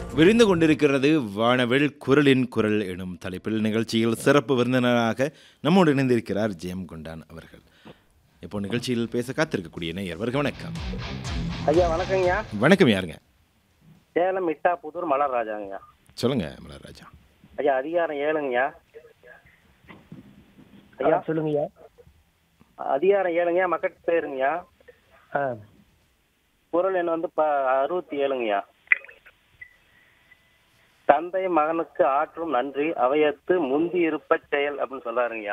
விரிந்து கொண்டிருக்கிறது வானவில் குரலின் குரல் எனும் தலைப்பில் நிகழ்ச்சியில் சிறப்பு விருந்தினராக நம்மோடு இணைந்திருக்கிறார் ஜெயம் கொண்டான் அவர்கள் இப்போ நிகழ்ச்சியில் பேச காத்திருக்கக்கூடிய நேயர் வருக வணக்கம் ஐயா வணக்கங்கய்யா வணக்கம் யாருங்க சேலம் மிட்டா புதூர் மலர் ராஜாங்கய்யா சொல்லுங்க மலர்ராஜா ஐயா அதிகாரம் ஏழுங்கய்யா ஐயா சொல்லுங்கய்யா அதிகாரம் ஏழுங்கய்யா மக்கள் பேருங்கய்யா ஆ குரல் எண் வந்து ப அறுபத்தி ஏழுங்கய்யா தந்தை மகனுக்கு ஆற்றும் நன்றி அவையத்து முந்தி இருப்ப செயல் அப்படின்னு சொல்றாருங்கய்யா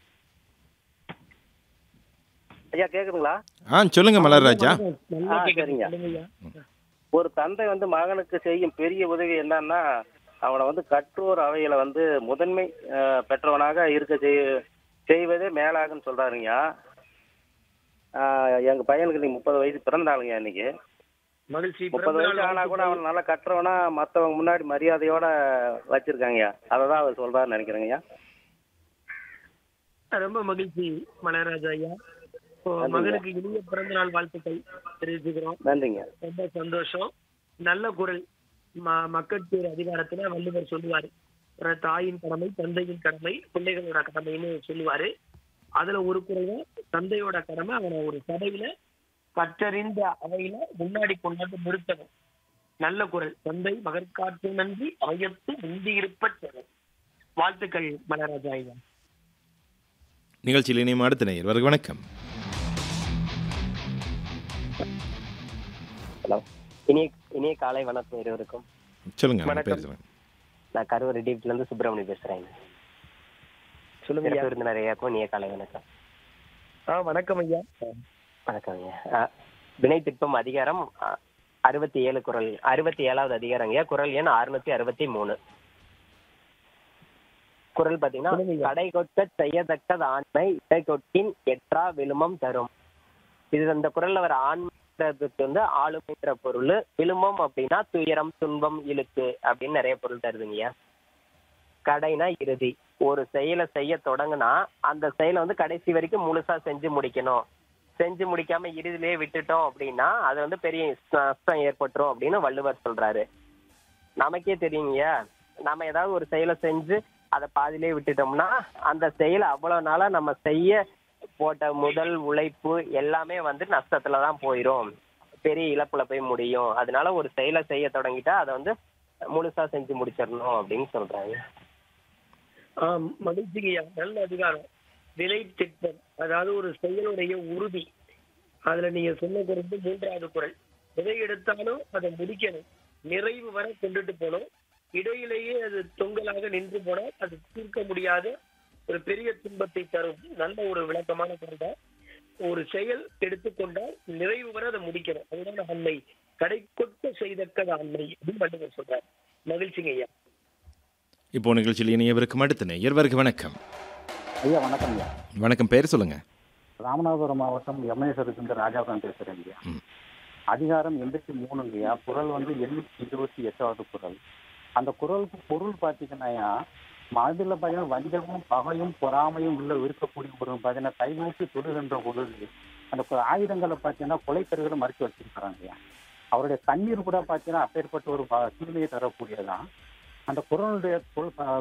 ஐயா கேக்குதுங்களா ஆ சொல்லுங்க மலர்ராஜா நல்லா ஆ, கேக்குது. சரிங்க. சொல்லுங்கய்யா ஒரு தந்தை வந்து மகனுக்கு செய்யும் பெரிய உதவி என்னன்னா அவனை வந்து கற்றோர் அவையில வந்து முதன்மை அஹ், பெற்றவனாக இருக்க செய் செய்வதே மேலாகுன்னு சொல்றாருங்கய்யா ஆஹ், எங்க பையனுக்கு இன்னைக்கு முப்பது வயசு பிறந்தாளுங்க இன்னைக்கு மகிழ்ச்சி முப்பது வயசு ஆனா கூட அவன் நல்லா கற்றவனா மத்தவங்க முன்னாடி மரியாதையோட வச்சிருக்காங்கய்யா அதை தான் அவர் சொல்றாருன்னு நினைக்கிறேங்கய்யா ரொம்ப மகிழ்ச்சி மலராஜா ஐயா இப்போ மகனுக்கு இனிய பிறந்த நாள் வாழ்த்துக்கள் தெரிவிச்சுக்கிறோம் நன்றிங்க ரொம்ப சந்தோஷம் நல்ல குரல் ம- மக்கட்பேர் அதிகாரத்துல வள்ளுவர் சொல்லுவாரு அஹ் தாயின் கடமை தந்தையின் கடமை பிள்ளைகளோட கடமைன்னு சொல்லுவாரு அதுல ஒரு குரல் தான் தந்தையோட கடமை அவனை ஒரு சபையில கற்றறிந்த அவையில முன்னாடி கொண்டாந்து நிறுத்தணும் நல்ல குரல் தந்தை மகற்காற்று நன்றி அவையத்து முந்தி இருப்ப வாழ்த்துக்கள் மலராஜா ஐயா நிகழ்ச்சியில் இணையும் அடுத்த நேயர் வருக வணக்கம் ஹலோ இனிய இனிய காலை வணக்கம் இருவருக்கும் சொல்லுங்க உங்க வணக்கம். பேர் சொல்லுங்க நான் கரூர் டிவில இருந்து சுப்பிரமணி பேசுறேன் சொல்லுங்க ஐயா சிறப்பு விருந்தினர் ஐயாக்கும் இனிய காலை வணக்கம் ஆ வணக்கம் ஐயா வணக்கம் ஐயா ஆ, வினை திட்பம் அதிகாரம் ஆ, அறுபத்தி ஏழு குரல் அறுபத்தி ஏழாவது அதிகாரம் ஐயா குரல் எண் அறுநூத்தி அறுபத்தி மூணு குரல் பாத்தீங்கன்னா சொல்லுங்க ஐயா. கடை கொட்ட செய்யத்தக்கது ஆண்மை இடை கொட்டின் எற்றா விழுமம் தரும் இது அந்த குரல்ல வர ஆண்மைன்றதுக்கு வந்து ஆளுமைன்ற பொருள் விழுமம் அப்படின்னா துயரம் துன்பம் இழுக்கு அப்படின்னு நிறைய பொருள் தருதுங்கய்யா கடைனா இறுதி ஒரு செயலை செய்ய தொடங்குனா அந்த செயலை வந்து கடைசி வரைக்கும் முழுசா செஞ்சு முடிக்கணும் செஞ்சு முடிக்காம இறுதியிலேயே விட்டுட்டோம் அப்படின்னா அது வந்து பெரிய நஷ்டம் ஏற்பட்டுரும் அப்படின்னு வள்ளுவர் சொல்றாரு நமக்கே தெரியுங்கய்யா நம்ம ஏதாவது ஒரு செயலை செஞ்சு அதை பாதியிலே விட்டுட்டோம்னா அந்த செயலை அவ்வளவு நாளா நம்ம செய்ய போட்ட முதல் உழைப்பு எல்லாமே வந்து நஷ்டத்துல தான் போயிரும் பெரிய இழப்புல போய் முடியும் அதனால ஒரு செயலை செய்ய தொடங்கிட்டா அதை வந்து முழுசா செஞ்சு முடிச்சிடணும் அப்படின்னு சொல்றாங்க ஆம் மகிழ்ச்சிங்கய்யா நல்ல அதிகாரம் விலை திட்டம் அதாவது ஒரு செயலுடைய உறுதி அதுல நீங்க சொன்ன குரல் வந்து மூன்றாவது குரல் எதை எடுத்தாலும் அதை முடிக்கணும் நிறைவு வரை கொண்டுட்டு போகணும் இடையிலேயே அது தொங்கலாக நின்று போனால் அது தீர்க்க முடியாத ஒரு பெரிய துன்பத்தை தரும் நல்ல ஒரு விளக்கமான குரல் தான் ஒரு செயல் எடுத்துக்கொண்டால் நிறைவு வரை அதை முடிக்கணும் அதுதான் ஆண்மை கடை கொட்ட செய்தக்கது ஆண்மை அப்படின்னு வள்ளுவர் சொல்றார் மகிழ்ச்சிங்க ஐயா இப்போ நிகழ்ச்சியில் இணையவிருக்கும் அடுத்த நேயர் வருக வணக்கம் ஐயா வணக்கம் ஐயா வணக்கம் பேர் சொல்லுங்க ராமநாதபுரம் மாவட்டம் எம்ஏஸ்வரத்துலேருந்து ராஜாபுரம் பேசுகிறேன் ஐயா ம். அதிகாரம் எண்பத்தி மூணுங்க ஐயா குரல் வந்து எண்ணூற்றி இருபத்தி எட்டாவது குரல் அந்த குரலுக்கு பொருள் பார்த்தீங்கன்னாயா மனதில் பார்த்தீங்கன்னா வஞ்சகமும் பகையும் பொறாமையும் உள்ள இருக்கக்கூடிய ஒரு பார்த்தீங்கன்னா கைநோக்கி தொழுகின்ற பொழுது அந்த கு- ஆயுதங்களை பார்த்தீங்கன்னா கொலைக்கருகளை மறைச்சு வச்சிருக்கிறாங்க ஐயா அவருடைய கண்ணீர் கூட பார்த்தீங்கன்னா அப்பேற்பட்ட ஒரு ப- தீமையை தரக்கூடியதான் அந்த குரலுடைய சொல் ப-